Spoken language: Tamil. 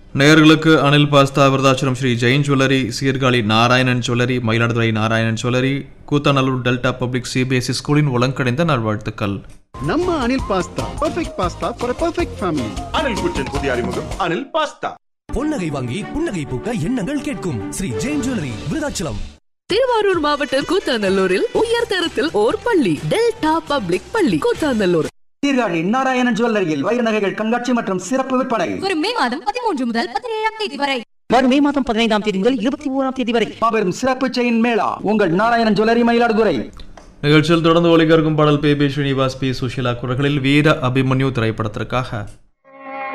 நேயர்களுக்கு Anil pasta Virudhachalam Shri Jain jewellery Sirkazhi Narayanan jewellery Mayiladuthurai Narayanan jewellery Koothanallur delta public CBSE ஸ்கூலின் உலங்கடைந்த நல்வாழ்த்துக்கள் நம்ம Anil pasta perfect pasta for perfect family Anil kitchen புதிய அறிமுகம் அனில் பாஸ்தா பொன்னகை வாங்கி புன்னகை பூக்க எண்ணங்கள் கேட்கும் ஸ்ரீ ஜெயின் ஜுவல்லரி விருதாச்சலம் திருவாரூர் மாவட்டம் கூத்தாநல்லூரில் உயர் தரத்தில் ஓர் பள்ளி டெல்டா பப்ளிக் பள்ளி கூத்தாநல்லூர் சீர்காழி நாராயணன் ஜுவல்லரியில் வைர நகைகள் கண்காட்சி மற்றும் சிறப்பு விற்பனை வரும் மே மாதம் பதிமூன்று முதல் பதினேழாம் தேதி வரை வரும் மே மாதம் பதினைந்தாம் தேதி முதல் இருபத்தி ஓராம் தேதி வரை மாபெரும் சிறப்பு செயின் மேளா உங்கள் நாராயணன் ஜுவல்லரி மயிலாடுதுறை நிகழ்ச்சியில் தொடர்ந்து ஒளிகர்க்கும் பாடல் P B Srinivas P Susheela குரல்களில் வீர அபிமன்யு திரைப்படத்திற்காக